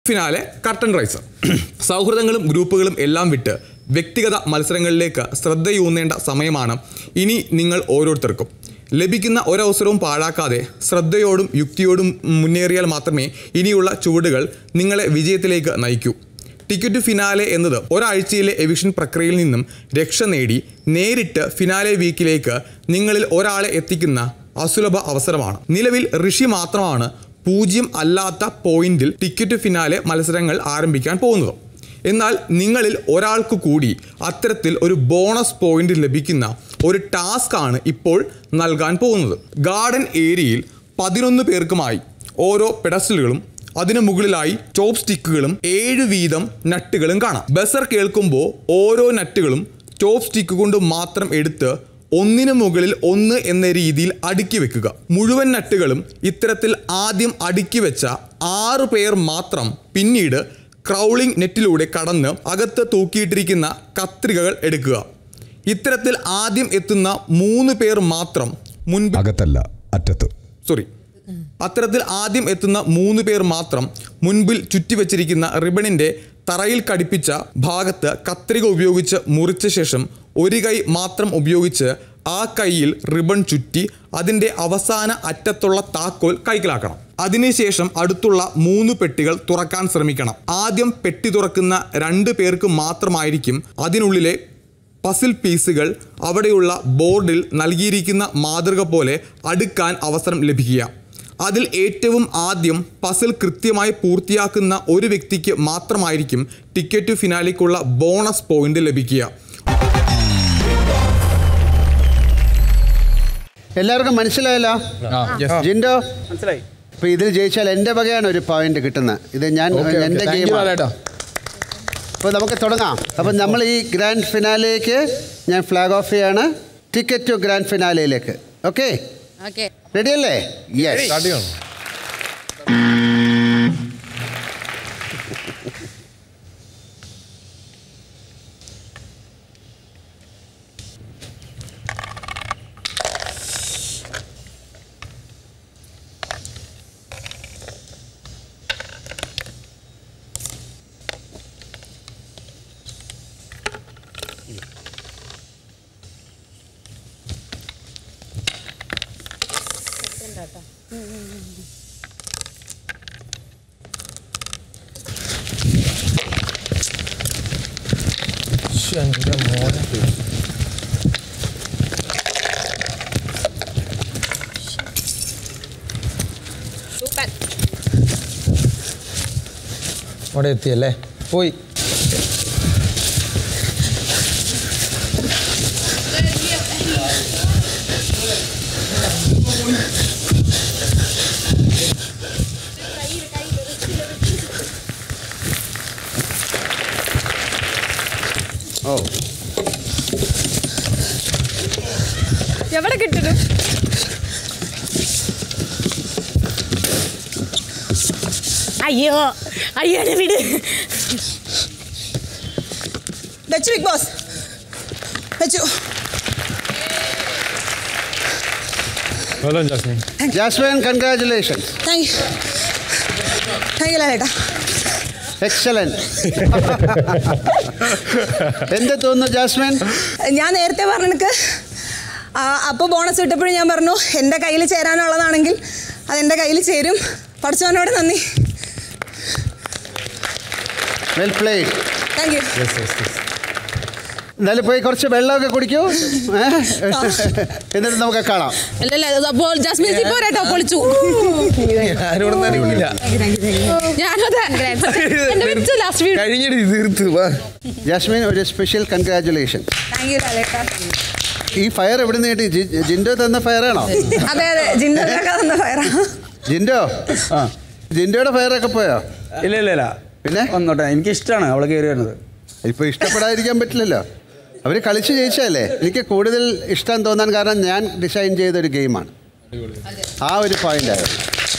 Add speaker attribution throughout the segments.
Speaker 1: Finale curtain riser സൗഹൃദങ്ങളും ഗ്രൂപ്പുകളും എല്ലാം വിട്ട് വ്യക്തിഗത മത്സരങ്ങളിലേക്ക് ശ്രദ്ധയൂന്നേണ്ട സമയമാണ് ഇനി നിങ്ങൾ ഓരോരുത്തർക്കും ലഭിക്കുന്ന ഒരവസരവും പാഴാക്കാതെ ശ്രദ്ധയോടും യുക്തിയോടും മുന്നേറിയാൽ മാത്രമേ ഇനിയുള്ള ചുവടുകൾ നിങ്ങളെ വിജയത്തിലേക്ക് നയിക്കൂ ടിക്കറ്റ് ഫിനാലെ എന്നത് ഒരാഴ്ചയിലെ എവിഷൻ പ്രക്രിയയിൽ നിന്നും രക്ഷ നേടി നേരിട്ട് ഫിനാലെ വീക്കിലേക്ക് നിങ്ങളിൽ ഒരാളെ എത്തിക്കുന്ന അസുലഭ അവസരമാണ് നിലവിൽ ഋഷി മാത്രമാണ് പൂജ്യം അല്ലാത്ത പോയിന്റിൽ ടിക്കറ്റ് ഫിനാലെ മത്സരങ്ങൾ ആരംഭിക്കാൻ പോകുന്നത് എന്നാൽ നിങ്ങളിൽ ഒരാൾക്ക് കൂടി അത്തരത്തിൽ ഒരു ബോണസ് പോയിന്റ് ലഭിക്കുന്ന ഒരു ടാസ്ക് ആണ് ഇപ്പോൾ നൽകാൻ പോകുന്നത് ഗാർഡൻ ഏരിയയിൽ പതിനൊന്ന് പേർക്കുമായി ഓരോ പെഡസ്റ്റലുകളും അതിനു മുകളിലായി ചോപ്പ് സ്റ്റിക്കുകളും ഏഴ് വീതം നട്ടുകളും കാണാം ബസർ കേൾക്കുമ്പോൾ ഓരോ നട്ടുകളും ചോപ്പ് സ്റ്റിക്ക് കൊണ്ട് മാത്രം എടുത്ത് ഒന്നിനു മുകളിൽ ഒന്ന് എന്ന രീതിയിൽ അടുക്കി വെക്കുക മുഴുവൻ നട്ടുകളും ഇത്തരത്തിൽ ആദ്യം അടുക്കി വെച്ച ആറ് പേർ മാത്രം പിന്നീട് ക്രൗളിംഗ് നെറ്റിലൂടെ കടന്ന് അകത്ത് തൂക്കിയിട്ടിരിക്കുന്ന കത്രികകൾ എടുക്കുക ഇത്തരത്തിൽ ആദ്യം എത്തുന്ന മൂന്ന് പേർ മാത്രം മുൻപ്
Speaker 2: അകത്തല്ല അറ്റത്ത്
Speaker 1: സോറി അത്തരത്തിൽ ആദ്യം എത്തുന്ന മൂന്ന് പേർ മാത്രം മുൻപിൽ ചുറ്റിവെച്ചിരിക്കുന്ന റിബണിന്റെ തറയിൽ കടിപ്പിച്ച ഭാഗത്ത് കത്രിക ഉപയോഗിച്ച് മുറിച്ച ശേഷം ഒരു കൈ മാത്രം ഉപയോഗിച്ച് ആ കൈയിൽ റിബൺ ചുറ്റി അതിൻ്റെ അവസാന അറ്റത്തുള്ള താക്കോൽ കൈക്കലാക്കണം അതിനുശേഷം അടുത്തുള്ള മൂന്ന് പെട്ടികൾ തുറക്കാൻ ശ്രമിക്കണം ആദ്യം പെട്ടി തുറക്കുന്ന രണ്ട് പേർക്ക് മാത്രമായിരിക്കും അതിനുള്ളിലെ പസിൽ പീസുകൾ അവിടെയുള്ള ബോർഡിൽ നൽകിയിരിക്കുന്ന മാതൃക പോലെ അടുക്കാൻ അവസരം ലഭിക്കുക അതിൽ ഏറ്റവും ആദ്യം പസിൽ കൃത്യമായി പൂർത്തിയാക്കുന്ന ഒരു വ്യക്തിക്ക് മാത്രമായിരിക്കും ടിക്കറ്റ് ഫിനാലിക്കുള്ള ബോണസ് പോയിന്റ് ലഭിക്കുക
Speaker 3: എല്ലാവർക്കും മനസ്സിലായല്ലോ ജിൻഡോ
Speaker 4: മനസ്സിലായി
Speaker 3: അപ്പൊ ഇതിൽ ജയിച്ചാൽ എൻ്റെ വകയാണ് ഒരു പോയിന്റ് കിട്ടുന്നത് ഇത് ഞാൻ എൻ്റെ ഗെയിമാണ് അപ്പോൾ നമുക്ക് തുടങ്ങാം അപ്പം നമ്മൾ ഈ ഗ്രാൻഡ് ഫിനാലയിലേക്ക് ഞാൻ ഫ്ലാഗ് ഓഫ് ചെയ്യാണ് ടിക്കറ്റ് ടു ഗ്രാൻഡ് ഫിനാലയിലേക്ക് ഓക്കെ
Speaker 5: ഓക്കെ
Speaker 3: റെഡി അല്ലേ യെസ്
Speaker 5: സൂപ്പർ
Speaker 4: അവിടെ എത്തിയല്ലേ പോയി
Speaker 3: ഓ
Speaker 5: എവിടെ കിട്ടുന്നു അയ്യോ അയ്യോടെ വിട്
Speaker 6: വെച്ചു ബിഗ് ബോസ് വെച്ചു
Speaker 3: Jasmin congratulations
Speaker 6: thank you thank you ലാലേട്ടാ
Speaker 3: എക്സലന്റ് എന്ത് തോന്നുന്നു ജാസ്മിൻ
Speaker 6: ഞാൻ നേരത്തെ പറഞ്ഞിട്ട് അപ്പോൾ ബോണസ് കിട്ടപ്പോഴും ഞാൻ പറഞ്ഞു എൻ്റെ കയ്യിൽ ചേരാനുള്ളതാണെങ്കിൽ അതെൻ്റെ കയ്യിൽ ചേരും പഠിച്ചവനോട് നന്ദി
Speaker 3: വെൽ പ്ലേഡ്
Speaker 6: താങ്ക് യു
Speaker 3: എന്നാലും പോയി കുറച്ച് വെള്ളമൊക്കെ കുടിക്കൂ ഏ? എന്നിട്ട് നമുക്ക് കാണാം
Speaker 5: അല്ലല്ല അപ്പോൾ ജാസ്മിൻ ഇപ്പോ കേട്ടോ പൊളിച്ചു
Speaker 4: ഞാനിവിടെ അറിയില്ല
Speaker 5: ഞാനത് എന്നെ വെച്ചു ലാസ്റ്റ് വീട്
Speaker 4: കഴിഞ്ഞിട്ട് തീർത്ത് വാ
Speaker 3: ജാസ്മിൻ ഒരു സ്പെഷ്യൽ കൺഗ്രാറ്റുലേഷൻ
Speaker 6: താങ്ക് യു ലാലേട്ടാ
Speaker 3: ഈ ഫയർ എവിടെ നിന്ന് കിട്ടി ജി- ജിൻഡോ തന്ന ഫയറാണോ
Speaker 6: അതെ അതെ ജിന്നൊക്കെ തന്ന ഫയറാ
Speaker 3: ജിൻഡോ ആ ജിൻഡോയുടെ ഫയറൊക്കെ പോയോ
Speaker 7: ഇല്ല ഇല്ല ഇല്ല
Speaker 3: പിന്നെ
Speaker 7: വന്നോട്ടെ എനിക്ക് ഇഷ്ടമാണ് അവളെ കയറി വരുന്നത്
Speaker 3: ഇപ്പോൾ ഇഷ്ടപ്പെടാതിരിക്കാൻ പറ്റില്ലല്ലോ അവർ കളിച്ച് ജയിച്ചതല്ലേ എനിക്ക് കൂടുതൽ ഇഷ്ടം തോന്നാൻ കാരണം ഞാൻ ഡിസൈൻ ചെയ്തൊരു ഗെയിമാണ് ആ ഒരു പോയിന്റ് ആയിരുന്നു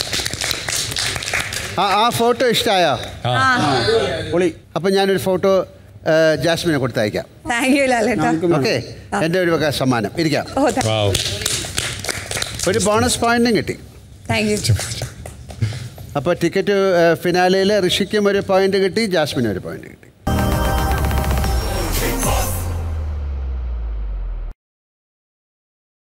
Speaker 3: ആ ആ ഫോട്ടോ ഇഷ്ടമായോ
Speaker 7: പൊളി
Speaker 3: അപ്പം ഞാനൊരു ഫോട്ടോ ജാസ്മിനെ കൊടുത്തയക്കാം
Speaker 6: താങ്ക് യു ലാലേട്ടാ
Speaker 3: ഓക്കെ എൻ്റെ ഒരു വക സമ്മാനം ഇരിക്കാം
Speaker 6: ഓ
Speaker 3: ഒരു ബോണസ് പോയിന്റും കിട്ടി
Speaker 6: താങ്ക് യു
Speaker 3: അപ്പോൾ ടിക്കറ്റ് ഫിനാലയിൽ ഋഷിക്കും ഒരു പോയിന്റ് കിട്ടി ജാസ്മിനും ഒരു പോയിന്റ് കിട്ടി